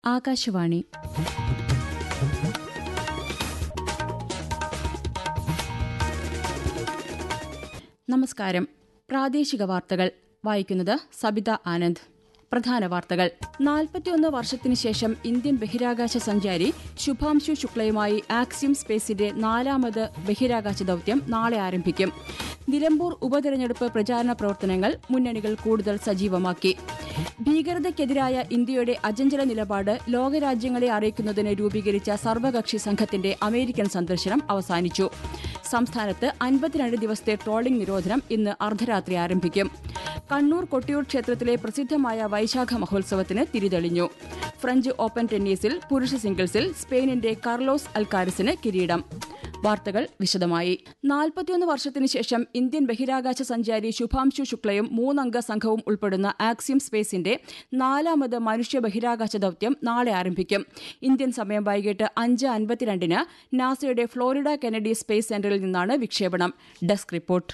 ആകാശവാണി നമസ്കാരം പ്രാദേശിക വാർത്തകൾ വായിക്കുന്നത് സബിത ആനന്ദ് പ്രധാന വാർത്തകൾ നാൽപ്പത്തിയൊന്ന് വർഷത്തിനു ശേഷം ഇന്ത്യൻ ബഹിരാകാശ സഞ്ചാരി ശുഭാംശു ശുക്ലയുമായി ആക്സിയം സ്പേസിന്റെ നാലാമത് ബഹിരാകാശ ദൌത്യം നാളെ ആരംഭിക്കും നിലമ്പൂർ ഉപതെരഞ്ഞെടുപ്പ് പ്രചാരണ പ്രവർത്തനങ്ങൾ മുന്നണികൾ കൂടുതൽ സജീവമാക്കി ഭീകരതയ്ക്കെതിരായ ഇന്ത്യയുടെ അചഞ്ചല നിലപാട് ലോകരാജ്യങ്ങളെ അറിയിക്കുന്നതിന് രൂപീകരിച്ച സർവകക്ഷി സംഘത്തിന്റെ അമേരിക്കൻ സന്ദർശനം അവസാനിച്ചു സംസ്ഥാനത്ത് അൻപത്തിരണ്ട് ദിവസത്തെ ട്രോളിംഗ് നിരോധനം ഇന്ന് അർദ്ധരാത്രി ആരംഭിക്കും കണ്ണൂർ കൊട്ടിയൂർ ക്ഷേത്രത്തിലെ പ്രസിദ്ധമായ വൈശാഖ മഹോത്സവത്തിന് തിരിതെളിഞ്ഞു ഫ്രഞ്ച് ഓപ്പൺ ടെന്നീസിൽ പുരുഷ സിംഗിൾസിൽ സ്പെയിനിന്റെ കാർലോസ് അൽക്കാരിസിന് കിരീടം വാർത്തകൾ വിശദമായി നാൽപ്പത്തിയൊന്ന് വർഷത്തിനു ശേഷം ഇന്ത്യൻ ബഹിരാകാശ സഞ്ചാരി ശുഭാംശു ശുക്ലയും മൂന്നംഗ സംഘവും ഉൾപ്പെടുന്ന ആക്സിയം സ്പേസിന്റെ നാലാമത് മനുഷ്യ ബഹിരാകാശ ദൌത്യം നാളെ ആരംഭിക്കും ഇന്ത്യൻ സമയം വൈകിട്ട് അഞ്ച് അൻപത്തിരണ്ടിന് നാസയുടെ ഫ്ലോറിഡ കെനഡി സ്പേസ് സെന്ററിൽ നിന്നാണ് വിക്ഷേപണം ഡെസ്ക് റിപ്പോർട്ട്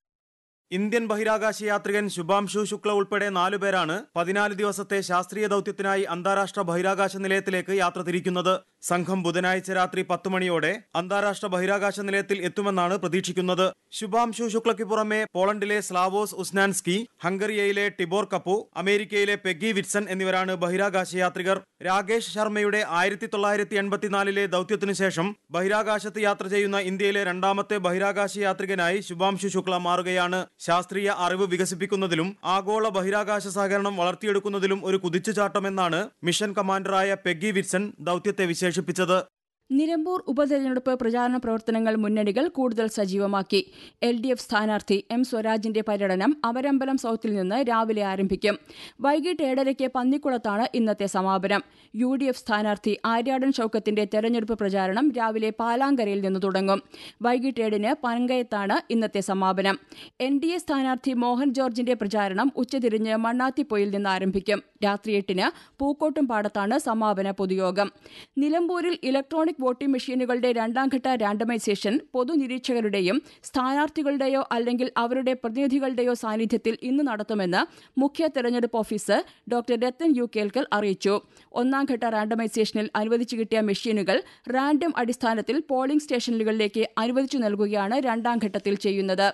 ഇന്ത്യൻ ബഹിരാകാശ യാത്രികൻ ശുഭാംശു ശുക്ല ഉൾപ്പെടെ നാലുപേരാണ് പതിനാല് ദിവസത്തെ ശാസ്ത്രീയ ദൌത്യത്തിനായി അന്താരാഷ്ട്ര ബഹിരാകാശ നിലയത്തിലേക്ക് യാത്ര തിരിക്കുന്നത് സംഘം ബുധനാഴ്ച രാത്രി പത്ത് മണിയോടെ അന്താരാഷ്ട്ര ബഹിരാകാശ നിലയത്തിൽ എത്തുമെന്നാണ് പ്രതീക്ഷിക്കുന്നത് ശുഭാംശു ശുക്ലയ്ക്ക് പുറമെ പോളണ്ടിലെ സ്ലാവോസ് ഉസ്നാൻസ്കി ഹംഗറിയയിലെ ടിബോർ കപ്പു അമേരിക്കയിലെ പെഗി വിറ്റ്സൺ എന്നിവരാണ് ബഹിരാകാശ യാത്രികർ രാകേഷ് ശർമ്മയുടെ ആയിരത്തി തൊള്ളായിരത്തി എൺപത്തിനാലിലെ ദൌത്യത്തിനു ശേഷം ബഹിരാകാശത്ത് യാത്ര ചെയ്യുന്ന ഇന്ത്യയിലെ രണ്ടാമത്തെ ബഹിരാകാശ യാത്രികനായി ശുഭാംശു ശുക്ല മാറുകയാണ് ശാസ്ത്രീയ അറിവ് വികസിപ്പിക്കുന്നതിലും ആഗോള ബഹിരാകാശ സഹകരണം വളർത്തിയെടുക്കുന്നതിലും ഒരു കുതിച്ചുചാട്ടമെന്നാണ് മിഷൻ കമാൻഡറായ പെഗി വിറ്റ്സൺ ദൌത്യത്തെ വിശേഷിപ്പിച്ചത് നിലമ്പൂർ ഉപതെരഞ്ഞെടുപ്പ് പ്രചാരണ പ്രവർത്തനങ്ങൾ മുന്നണികൾ കൂടുതൽ സജീവമാക്കി എൽ ഡി എഫ് സ്ഥാനാർത്ഥി എം സ്വരാജിന്റെ പര്യടനം അമരമ്പലം സൌത്തിൽ നിന്ന് രാവിലെ ആരംഭിക്കും വൈകിട്ട് ഏഴരയ്ക്ക് പന്നിക്കുളത്താണ് ഇന്നത്തെ സമാപനം യു ഡി എഫ് സ്ഥാനാർത്ഥി ആര്യാടൻ ഷൌക്കത്തിന്റെ തെരഞ്ഞെടുപ്പ് പ്രചാരണം രാവിലെ പാലാങ്കരയിൽ നിന്ന് തുടങ്ങും വൈകിട്ട് ഏഴിന് പനങ്കയത്താണ് ഇന്നത്തെ സമാപനം എൻ ഡി എ സ്ഥാനാർത്ഥി മോഹൻ ജോർജിന്റെ പ്രചാരണം ഉച്ചതിരിഞ്ഞ് മണ്ണാത്തിപ്പൊയിൽ നിന്ന് ആരംഭിക്കും രാത്രി എട്ടിന് പൂക്കോട്ടും പാടത്താണ് സമാപന പൊതുയോഗം നിലമ്പൂരിൽ ഇലക്ട്രോണിക് വോട്ടിംഗ് മെഷീനുകളുടെ രണ്ടാംഘട്ട റാൻഡമൈസേഷൻ പൊതുനിരീക്ഷകരുടെയും സ്ഥാനാർത്ഥികളുടെയോ അല്ലെങ്കിൽ അവരുടെ പ്രതിനിധികളുടെയോ സാന്നിധ്യത്തിൽ ഇന്ന് നടത്തുമെന്ന് മുഖ്യ തെരഞ്ഞെടുപ്പ് officer doctor Rathan U Kelkar അറിയിച്ചു ഒന്നാംഘട്ട റാൻഡമൈസേഷനിൽ അനുവദിച്ചു കിട്ടിയ മെഷീനുകൾ റാൻഡം അടിസ്ഥാനത്തിൽ പോളിംഗ് സ്റ്റേഷനുകളിലേക്ക് അനുവദിച്ചു നൽകുകയാണ് രണ്ടാം ഘട്ടത്തിൽ ചെയ്യുന്നത്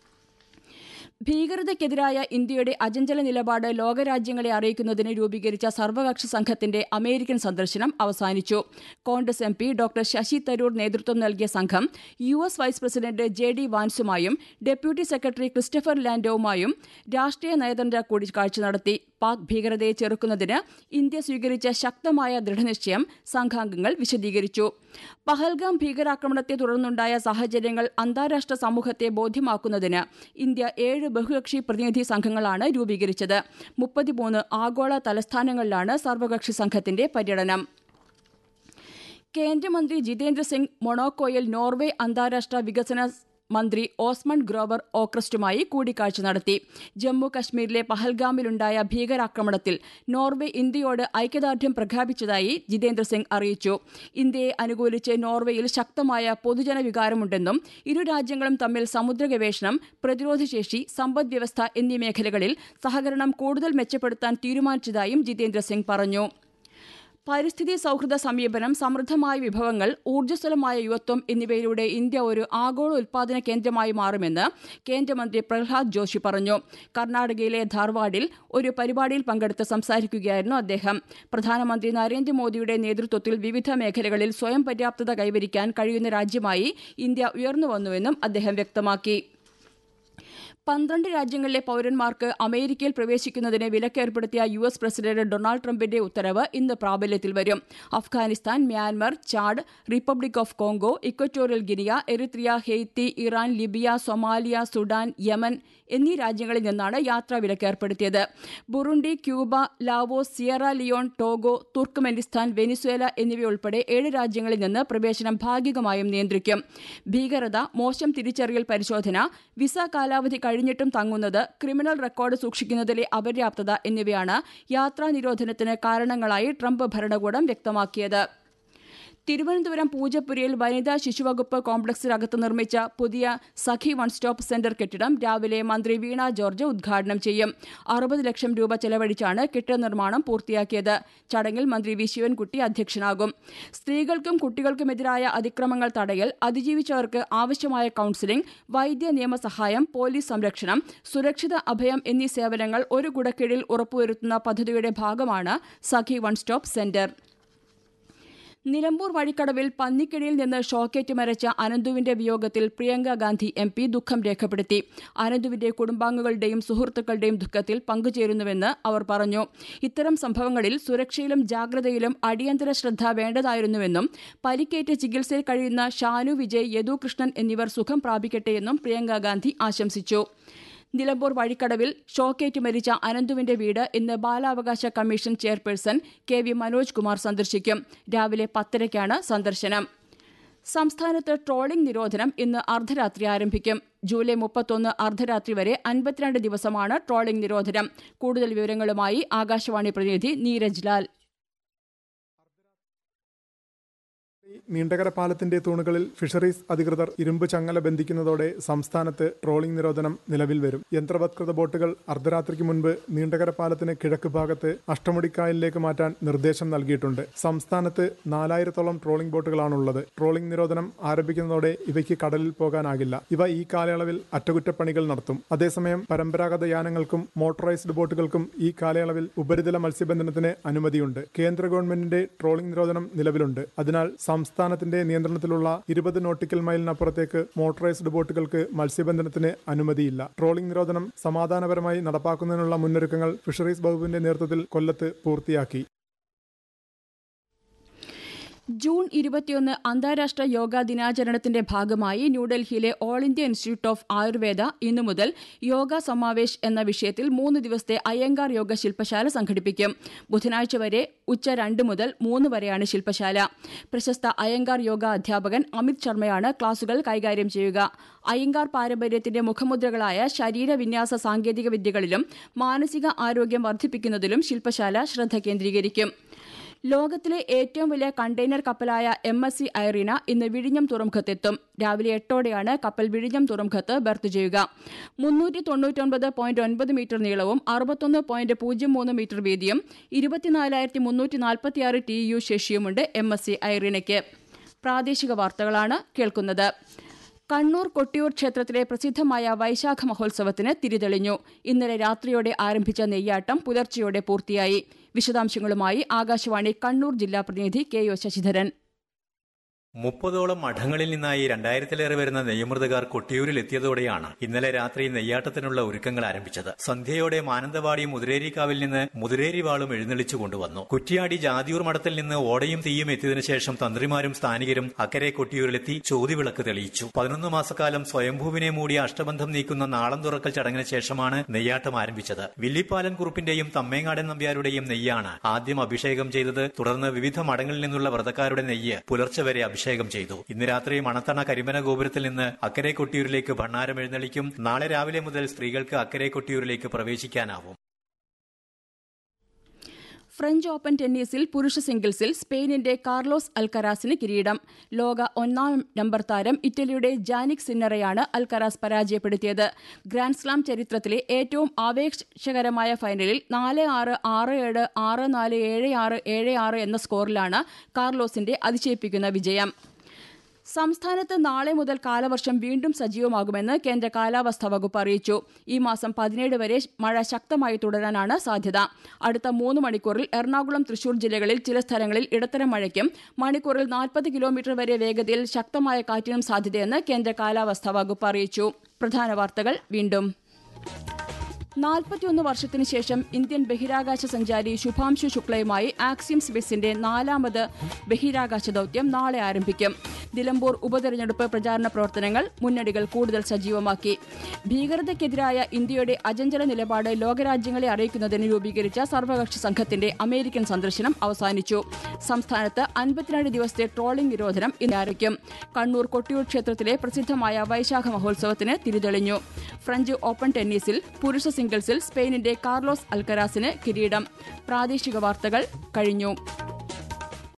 ഭീകരതയ്ക്കെതിരായ ഇന്ത്യയുടെ അചഞ്ചല നിലപാട് ലോകരാജ്യങ്ങളെ അറിയിക്കുന്നതിന് രൂപീകരിച്ച സർവകക്ഷി സംഘത്തിന്റെ അമേരിക്കൻ സന്ദർശനം അവസാനിച്ചു Congress M P doctor Shashi Tharoor നേതൃത്വം നൽകിയ സംഘം U S vice president J D വാൻസുമായും ഡെപ്യൂട്ടി സെക്രട്ടറി ക്രിസ്റ്റഫർ ലാൻഡോവുമായും രാഷ്ട്രീയ നയതന്ത്ര കൂടിക്കാഴ്ച നടത്തി പാക് ഭീകരതയെ ചെറുക്കുന്നതിന് ഇന്ത്യ സ്വീകരിച്ച ശക്തമായ ദൃഢനിശ്ചയം സംഘാംഗങ്ങൾ വിശദീകരിച്ചു പഹൽഗാം ഭീകരാക്രമണത്തെ തുടർന്നുണ്ടായ സാഹചര്യങ്ങൾ അന്താരാഷ്ട്ര സമൂഹത്തെ ബോധ്യമാക്കുന്നതിന് ഇന്ത്യ ഏഴ് ബഹുകക്ഷി പ്രതിനിധി സംഘങ്ങളാണ് രൂപീകരിച്ചത് മുപ്പത്തിമൂന്ന് ആഗോള തലസ്ഥാനങ്ങളിലാണ് സർവകക്ഷി സംഘത്തിന്റെ പര്യടനം കേന്ദ്രമന്ത്രി ജിതേന്ദ്ര സിംഗ് മൊണോക്കോയിൽ നോർവേ അന്താരാഷ്ട്ര വികസന മന്ത്രി ഓസ്മൺ ഗ്രോവർ ഓക്രസ്റ്റുമായി കൂടിക്കാഴ്ച നടത്തി ജമ്മു കശ്മീരിലെ പഹൽഗാമിലുണ്ടായ ഭീകരാക്രമണത്തിൽ നോർവേ ഇന്ത്യയോട് ഐക്യദാർഢ്യം പ്രഖ്യാപിച്ചതായി ജിതേന്ദ്ര സിംഗ് അറിയിച്ചു ഇന്ത്യയെ അനുകൂലിച്ച് നോർവേയിൽ ശക്തമായ പൊതുജന വികാരമുണ്ടെന്നും ഇരു രാജ്യങ്ങളും തമ്മിൽ സമുദ്ര ഗവേഷണം പ്രതിരോധശേഷി സമ്പദ് വ്യവസ്ഥ എന്നീ മേഖലകളിൽ സഹകരണം കൂടുതൽ മെച്ചപ്പെടുത്താൻ തീരുമാനിച്ചതായും ജിതേന്ദ്ര സിംഗ് പറഞ്ഞു പരിസ്ഥിതി സൌഹൃദ സമീപനം സമൃദ്ധമായ വിഭവങ്ങൾ ഊർജ്ജസ്വലമായ യുവത്വം എന്നിവയിലൂടെ ഇന്ത്യ ഒരു ആഗോള ഉൽപാദന കേന്ദ്രമായി മാറുമെന്ന് കേന്ദ്രമന്ത്രി പ്രഹ്ലാദ് ജോഷി പറഞ്ഞു കർണാടകയിലെ ധാർവാഡിൽ ഒരു പരിപാടിയിൽ പങ്കെടുത്ത് സംസാരിക്കുകയായിരുന്നു അദ്ദേഹം പ്രധാനമന്ത്രി നരേന്ദ്രമോദിയുടെ നേതൃത്വത്തിൽ വിവിധ മേഖലകളിൽ സ്വയം പര്യാപ്തത കൈവരിക്കാൻ കഴിയുന്ന രാജ്യമായി ഇന്ത്യ ഉയർന്നുവന്നുവെന്നും അദ്ദേഹം വ്യക്തമാക്കി പന്ത്രണ്ട് രാജ്യങ്ങളിലെ പൌരന്മാർക്ക് അമേരിക്കയിൽ പ്രവേശിക്കുന്നതിന് വിലക്കേർപ്പെടുത്തിയ യു എസ് പ്രസിഡന്റ് ഡൊണാൾഡ് ട്രംപിന്റെ ഉത്തരവ് ഇന്ന് പ്രാബല്യത്തിൽ വരും Afghanistan Myanmar Chad Republic of Congo Equatorial Guinea Eritrea Haiti Iran Libya Somalia Sudan Yemen എന്നീ രാജ്യങ്ങളിൽ നിന്നാണ് യാത്രാ വിലക്കേർപ്പെടുത്തിയത് Burundi Cuba Laos Sierra Leone Togo Turkmenistan Venezuela എന്നിവയുൾപ്പെടെ ഏഴ് രാജ്യങ്ങളിൽ നിന്ന് പ്രവേശനം ഭാഗികമായും നിയന്ത്രിക്കും ഭീകരത മോശം തിരിച്ചറിയൽ പരിശോധന വിസ കാലാവധി കഴിഞ്ഞിട്ടും തങ്ങുന്നത് ക്രിമിനൽ റെക്കോർഡ് സൂക്ഷിക്കുന്നതിലെ അപര്യാപ്തത എന്നിവയാണ് യാത്രാ നിരോധനത്തിന് കാരണങ്ങളായി ട്രംപ് ഭരണകൂടം വ്യക്തമാക്കിയത് തിരുവനന്തപുരം പൂജപ്പുരയിൽ വനിതാ ശിശുവകുപ്പ് കോംപ്ലക്സിനകത്ത് നിർമ്മിച്ച പുതിയ സഖി വൺ സ്റ്റോപ്പ് സെന്റർ കെട്ടിടം രാവിലെ മന്ത്രി വീണ ജോർജ് ഉദ്ഘാടനം ചെയ്യും അറുപത് ലക്ഷം രൂപ ചെലവഴിച്ചാണ് കെട്ടിട നിർമ്മാണം പൂർത്തിയാക്കിയത് ചടങ്ങിൽ മന്ത്രി വി ശിവൻകുട്ടി അധ്യക്ഷനാകും സ്ത്രീകൾക്കും കുട്ടികൾക്കുമെതിരായ അതിക്രമങ്ങൾ തടയൽ അതിജീവിച്ചവർക്ക് ആവശ്യമായ കൌൺസിലിംഗ് വൈദ്യ നിയമസഹായം പോലീസ് സംരക്ഷണം സുരക്ഷിത അഭയം എന്നീ സേവനങ്ങൾ ഒരു കുടക്കീഴിൽ ഉറപ്പുവരുത്തുന്ന പദ്ധതിയുടെ ഭാഗമാണ് Sakhi one stop centre Nilambur വഴിക്കടവിൽ പന്നിക്കിണിയിൽ നിന്ന് ഷോക്കേറ്റ് മരിച്ച അനന്തുവിന്റെ വിയോഗത്തിൽ പ്രിയങ്ക ഗാന്ധി എം പി ദുഃഖം രേഖപ്പെടുത്തി അനന്തുവിന്റെ കുടുംബാംഗങ്ങളുടെയും സുഹൃത്തുക്കളുടെയും ദുഃഖത്തിൽ പങ്കുചേരുന്നുവെന്ന് അവർ പറഞ്ഞു ഇത്തരം സംഭവങ്ങളിൽ സുരക്ഷയിലും ജാഗ്രതയിലും അടിയന്തര ശ്രദ്ധ വേണ്ടതായിരുന്നുവെന്നും പരിക്കേറ്റ് ചികിത്സയിൽ കഴിയുന്ന ഷാനു വിജയ് യദു കൃഷ്ണൻ എന്നിവർ സുഖം പ്രാപിക്കട്ടെയെന്നും പ്രിയങ്ക ഗാന്ധി ആശംസിച്ചു നിലമ്പൂർ വഴിക്കടവിൽ ഷോക്കേറ്റ് മരിച്ച അനന്തുവിന്റെ വീട് ഇന്ന് ബാലാവകാശ commission chairperson K V Manoj Kumar സന്ദർശിക്കും രാവിലെ പത്തരയ്ക്കാണ് സന്ദർശനം സംസ്ഥാനത്ത് ട്രോളിംഗ് നിരോധനം ഇന്ന് അർദ്ധരാത്രി ആരംഭിക്കും ജൂലൈ മുപ്പത്തൊന്ന് അർദ്ധരാത്രി വരെ അൻപത്തിരണ്ട് ദിവസമാണ് ട്രോളിംഗ് നിരോധനം കൂടുതൽ വിവരങ്ങളുമായി ആകാശവാണി പ്രതിനിധി നീരജ് ലാൽ നീണ്ടകര പാലത്തിന്റെ തൂണുകളിൽ ഫിഷറീസ് അധികൃതർ ഇരുമ്പ് ചങ്ങല ബന്ധിക്കുന്നതോടെ സംസ്ഥാനത്ത് ട്രോളിംഗ് നിരോധനം നിലവിൽ വരും യന്ത്രവത്കൃത ബോട്ടുകൾ അർദ്ധരാത്രിക്ക് മുൻപ് നീണ്ടകര പാലത്തിന് കിഴക്ക് ഭാഗത്ത് അഷ്ടമുടിക്കായലിലേക്ക് മാറ്റാൻ നിർദ്ദേശം നൽകിയിട്ടുണ്ട് സംസ്ഥാനത്ത് നാലായിരത്തോളം ട്രോളിംഗ് ബോട്ടുകളാണുള്ളത് ട്രോളിംഗ് നിരോധനം ആരംഭിക്കുന്നതോടെ ഇവയ്ക്ക് കടലിൽ പോകാനാകില്ല ഇവ ഈ കാലയളവിൽ അറ്റകുറ്റപ്പണികൾ നടത്തും അതേസമയം പരമ്പരാഗത യാനങ്ങൾക്കും മോട്ടോറൈസ്ഡ് ബോട്ടുകൾക്കും ഈ കാലയളവിൽ ഉപരിതല മത്സ്യബന്ധനത്തിന് അനുമതിയുണ്ട് കേന്ദ്ര ഗവൺമെന്റിന്റെ ട്രോളിംഗ് നിരോധനം നിലവിലുണ്ട് അതിനാൽ സംസ്ഥാനത്തിന്റെ നിയന്ത്രണത്തിലുള്ള ഇരുപത് നോട്ടിക്കൽ മൈലിനപ്പുറത്തേക്ക് മോട്ടോറൈസ്ഡ് ബോട്ടുകൾക്ക് മത്സ്യബന്ധനത്തിന് അനുമതിയില്ല ട്രോളിംഗ് നിരോധനം സമാധാനപരമായി നടപ്പാക്കുന്നതിനുള്ള മുന്നൊരുക്കങ്ങൾ ഫിഷറീസ് വകുപ്പിന്റെ നേതൃത്വത്തിൽ കൊല്ലത്ത് പൂർത്തിയാക്കി ജൂൺ ഇരുപത്തിയൊന്ന് അന്താരാഷ്ട്ര യോഗാ ദിനാചരണത്തിന്റെ ഭാഗമായി ന്യൂഡൽഹിയിലെ All India Institute of Ayurveda ഇന്നു മുതൽ യോഗ സമാവേശ് എന്ന വിഷയത്തിൽ മൂന്ന് ദിവസത്തെ അയ്യങ്കാർ യോഗ ശില്പശാല സംഘടിപ്പിക്കും ബുധനാഴ്ച വരെ ഉച്ച രണ്ട് മുതൽ മൂന്ന് വരെയാണ് ശില്പശാല പ്രശസ്ത അയ്യങ്കാർ യോഗ അധ്യാപകൻ അമിത് ശർമ്മയാണ് ക്ലാസുകൾ കൈകാര്യം ചെയ്യുക അയ്യങ്കാർ പാരമ്പര്യത്തിന്റെ മുഖമുദ്രകളായ ശരീരവിന്യാസ സാങ്കേതിക വിദ്യകളിലും മാനസിക ആരോഗ്യം വർദ്ധിപ്പിക്കുന്നതിലും ശില്പശാല ശ്രദ്ധ കേന്ദ്രീകരിക്കും ലോകത്തിലെ ഏറ്റവും വലിയ കണ്ടെയ്നർ കപ്പലായ എം എസ് സി ഐറീന ഇന്ന് വിഴിഞ്ഞം തുറമുഖത്തെത്തും രാവിലെ എട്ടോടെയാണ് കപ്പൽ വിഴിഞ്ഞം തുറമുഖത്ത് ബർത്ത് ചെയ്യുക മുന്നൂറ്റി തൊണ്ണൂറ്റൊൻപത് പോയിന്റ് ഒൻപത് മീറ്റർ നീളവും അറുപത്തൊന്ന് പോയിന്റ് പൂജ്യം മൂന്ന് മീറ്റർ വീതിയും ഇരുപത്തിനാലായിരത്തി മുന്നൂറ്റി നാൽപ്പത്തിയാറ് ടി യു ശേഷിയുമുണ്ട് എം എസ് സി ഐറീനയ്ക്ക് പ്രാദേശിക വാർത്തകളാണ് കേൾക്കുന്നത് കണ്ണൂർ കൊട്ടിയൂർ ക്ഷേത്രത്തിലെ പ്രസിദ്ധമായ വൈശാഖ മഹോത്സവത്തിന് തിരിതെളിഞ്ഞു ഇന്നലെ രാത്രിയോടെ ആരംഭിച്ച നെയ്യാട്ടം പുലർച്ചെയോടെ പൂർത്തിയായി വിശദാംശങ്ങളുമായി ആകാശവാണി കണ്ണൂർ ജില്ലാ പ്രതിനിധി കെ ഒ ശശിധരൻ മുപ്പതോളം മഠങ്ങളിൽ നിന്നായി രണ്ടായിരത്തിലേറെ വരുന്ന നെയ്യമൃതകാർ കൊട്ടിയൂരിൽ എത്തിയതോടെയാണ് ഇന്നലെ രാത്രി നെയ്യാട്ടത്തിനുള്ള ഒരുക്കങ്ങൾ ആരംഭിച്ചത് സന്ധ്യയോടെ മാനന്തവാടി മുതിരേരിക്കാവിൽ നിന്ന് മുതിരേരി വാളും എഴുന്നള്ളിച്ചു കൊണ്ടുവന്നു കുറ്റിയാടി ജാതിയൂർ മഠത്തിൽ നിന്ന് ഓടയും തീയും എത്തിയതിനു ശേഷം തന്ത്രിമാരും സ്ഥാനികരും അക്കരെ കൊട്ടിയൂരിലെത്തി ചോതിവിളക്ക് തെളിയിച്ചു പതിനൊന്ന് മാസക്കാലം സ്വയംഭൂവിനെ മൂടിയ അഷ്ടബന്ധം നീക്കുന്ന നാളം തുറക്കൽ ചടങ്ങിന് ശേഷമാണ് നെയ്യാട്ടം ആരംഭിച്ചത് വില്ലിപ്പാലൻ കുറുപ്പിന്റെയും തമ്മേങ്ങാടൻ നമ്പ്യാരുടെയും നെയ്യാണ് ആദ്യം അഭിഷേകം ചെയ്തത് തുടർന്ന് വിവിധ മഠങ്ങളിൽ നിന്നുള്ള വ്രതക്കാരുടെ നെയ്യ് പുലർച്ചെ വരെ അഭിഷേകം ചെയ്തു ഇന്ന് രാത്രി മണത്തണ കരിമന ഗോപുരത്തിൽ നിന്ന് അക്കരെ കൊട്ടിയൂരിലേക്ക് ഭണ്ണാരം എഴുന്നള്ളിക്കും നാളെ രാവിലെ മുതൽ സ്ത്രീകൾക്ക് അക്കരെ കൊട്ടിയൂരിലേക്ക് പ്രവേശിക്കാനാവും ഫ്രഞ്ച് ഓപ്പൺ ടെന്നീസിൽ പുരുഷ സിംഗിൾസിൽ സ്പെയിനിന്റെ കാർലോസ് അൽക്കരാസിന് കിരീടം ലോക ഒന്നാം നമ്പർ താരം ഇറ്റലിയുടെ ജാനിക് സിന്നറയാണ് അൽക്കരാസ് പരാജയപ്പെടുത്തിയത് ഗ്രാൻഡ്സ്ലാം ചരിത്രത്തിലെ ഏറ്റവും ആവേശകരമായ ഫൈനലിൽ നാല് ആറ് ആറ് ഏഴ് ആറ് നാല് ഏഴ് ആറ് ഏഴ് ആറ് എന്ന സ്കോറിലാണ് കാർലോസിന്റെ അതിശയിപ്പിക്കുന്ന വിജയം സംസ്ഥാനത്ത് നാളെ മുതൽ കാലവർഷം വീണ്ടും സജീവമാകുമെന്ന് കേന്ദ്ര കാലാവസ്ഥാ വകുപ്പ് അറിയിച്ചു ഈ മാസം പതിനേഴ് വരെ മഴ ശക്തമായി തുടരാനാണ് സാധ്യത അടുത്ത മൂന്ന് മണിക്കൂറിൽ എറണാകുളം തൃശൂർ ജില്ലകളിൽ ചില സ്ഥലങ്ങളിൽ ഇടത്തരം മഴയ്ക്കും മണിക്കൂറിൽ നാൽപ്പത് കിലോമീറ്റർ വരെ വേഗതയിൽ ശക്തമായ കാറ്റിനും സാധ്യതയെന്ന് കേന്ദ്ര കാലാവസ്ഥാ വകുപ്പ് അറിയിച്ചു പ്രധാന വാർത്തകൾ വീണ്ടും നാൽപ്പത്തിയൊന്ന് വർഷത്തിനു ശേഷം ഇന്ത്യൻ ബഹിരാകാശ സഞ്ചാരി ശുഭാംശു ശുക്ലയുമായി ആക്സിയം സ്പേസിന്റെ നാലാമത് ബഹിരാകാശ ദൌത്യം നാളെ ആരംഭിക്കും നിലമ്പൂർ ഉപതെരഞ്ഞെടുപ്പ് പ്രചാരണ പ്രവർത്തനങ്ങൾ മുന്നണികൾ കൂടുതൽ സജീവമാക്കി ഭീകരതയ്ക്കെതിരായ ഇന്ത്യയുടെ അജഞ്ചല നിലപാട് ലോകരാജ്യങ്ങളെ അറിയിക്കുന്നതിന് രൂപീകരിച്ച സർവകക്ഷി സംഘത്തിന്റെ അമേരിക്കൻ സന്ദർശനം അവസാനിച്ചു സംസ്ഥാനത്ത് അൻപത്തിരണ്ട് ദിവസത്തെ ട്രോളിംഗ് നിരോധനം ഇന്ന് ആരംഭിക്കും കണ്ണൂർ കൊട്ടിയൂർ ക്ഷേത്രത്തിലെ പ്രസിദ്ധമായ വൈശാഖ മഹോത്സവത്തിന് തിരിതെളിഞ്ഞു ഫ്രഞ്ച് ഓപ്പൺ ടെന്നീസിൽ പുരുഷ സിംഗിൾസിൽ സ്പെയിനിന്റെ കാർലോസ് അൽക്കരാസിന് കിരീടം പ്രാദേശിക വാർത്തകൾ കഴിഞ്ഞു